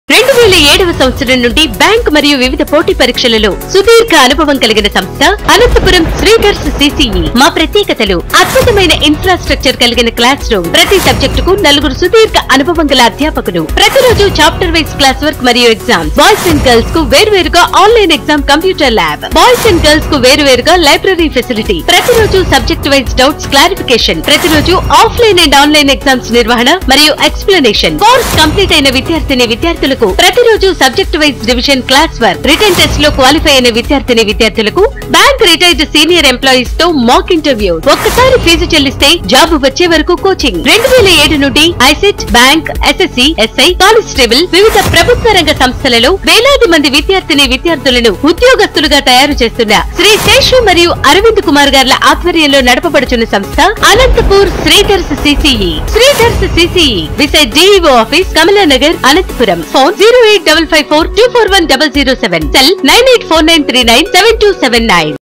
రెండు వేల ఏడవ సంవత్సరం నుండి బ్యాంక్ మరియు వివిధ పోటీ పరీక్షలలో సుదీర్ఘ అనుభవం కలిగిన సంస్థ అనంతపురం శ్రీధర్స్ సిసిఈ మా ప్రత్యేకతలు అద్భుతమైన ఇన్ఫ్రాస్ట్రక్చర్ కలిగిన క్లాస్ రూమ్ ప్రతి సబ్జెక్టుకు నలుగురు సుదీర్ఘ అనుభవం గల అధ్యాపకులు ప్రతిరోజు చాప్టర్ వైజ్ క్లాస్ వర్క్ మరియు ఎగ్జామ్ బాయ్స్ అండ్ గర్ల్స్ కు వేరువేరుగా online exam computer lab boys and girls కు వేరువేరుగా లైబ్రరీ ఫెసిలిటీ ప్రతిరోజు సబ్జెక్ట్ వైజ్ డౌట్స్ క్లారిఫికేషన్ ప్రతిరోజు ఆఫ్లైన్ అండ్ ఆన్లైన్ ఎగ్జామ్స్ నిర్వహణ మరియు ఎక్స్ప్లెనేషన్ కోర్స్ కంప్లీట్ అయిన విద్యార్థిని విద్యార్థులకు ప్రతిరోజు subject wise division class work return test లో క్వాలిఫై అయిన విద్యార్థిని విద్యార్థులకు బ్యాంక్ రిటైర్డ్ సీనియర్ ఎంప్లాయీస్ తో మాక్ ఇంటర్వ్యూ ఒక్కసారి ఫీజు చెల్లిస్తే జాబ్ వచ్చే వరకు కోచింగ్ రెండు వేల ఏడు నుండి ICET bank SSC SI constable వివిధ ప్రభుత్వ రంగ సంస్థలలో వేలాది మంది విద్యార్థిని విద్యార్థులను ఉద్యోగస్తులుగా తయారు చేస్తున్న శ్రీ శేషు మరియు అరవింద్ కుమార్ గార్ల ఆధ్వర్యంలో నడపబడుచున్న సంస్థ Anantapur Sridhar's CCE Sridhar's CCE beside DEO office Kamalanagar Anantapuram phone zero eight double five four two four one double zero seven cell nine eight four nine three nine seven two seven nine